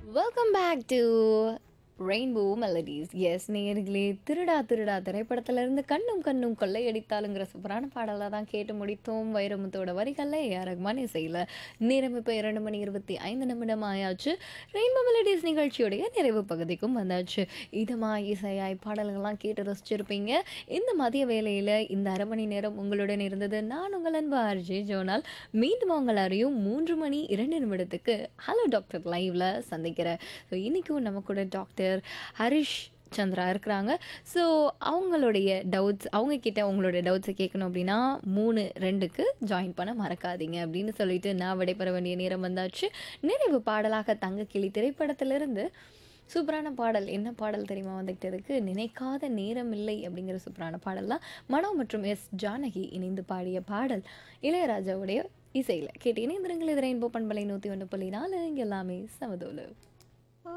welcome back to Rainbow Melodies எஸ் நேர்களே திருடா திருடா திரைப்படத்திலிருந்து கண்ணும் கண்ணும் கொள்ளையடித்தாலுங்கிற சூப்பரான பாடலை தான் கேட்டு முடித்தோம் வைரமுத்தோட வரிகளில் ஏஆர் ரஹ்மான் இசையில் நேரம் இப்போ இரண்டு மணி இருபத்தி ஐந்து நிமிடம் ஆயாச்சு ரெயின்போ மெலடிஸ் நிகழ்ச்சியுடைய நிறைவு பகுதிக்கும் வந்தாச்சு இதமா இசையாய் பாடல்கள்லாம் கேட்டு ரசிச்சிருப்பீங்க இந்த மதிய வேளையில் இந்த அரை மணி நேரம் உங்களுடன் இருந்தது நான் உங்கள் அன்பு ஆர்ஜே ஜோனால் மீண்டும் உங்கள் அறியும் மூன்று மணி இரண்டு நிமிடத்துக்கு ஹலோ டாக்டர் லைவ்ல சந்திக்கிறேன் ஸோ இன்றைக்கும் நம்ம கூட டாக்டர் ஹரிஷ் சந்திரா இருக்கிறாங்க ஸோ அவங்களுடைய டவுட்ஸ் அவங்க கிட்ட உங்களுடைய டவுட்ஸை கேட்கணும் அப்படின்னா மூணு ரெண்டுக்கு ஜாயின் பண்ண மறக்காதீங்க அப்படின்னு சொல்லிட்டு நான் விடைபெற வேண்டிய நேரம் வந்தாச்சு நிறைவு பாடலாக தங்கக்கிளி திரைப்படத்திலிருந்து சூப்பரான பாடல் என்ன பாடல் தெரியுமா வந்துக்கிட்டதுக்கு நினைக்காத நேரம் இல்லை அப்படிங்கிற சூப்பரான பாடல்லாம் மனோ மற்றும் எஸ் ஜானகி இணைந்து பாடிய பாடல் இளையராஜாவுடைய இசையில் கேட்டு இணைந்திருங்கள் இது ரெயின்போ பண்பலை நூற்றி ஒன்று புள்ளி நாலு இங்கே எல்லாமே சமதோலு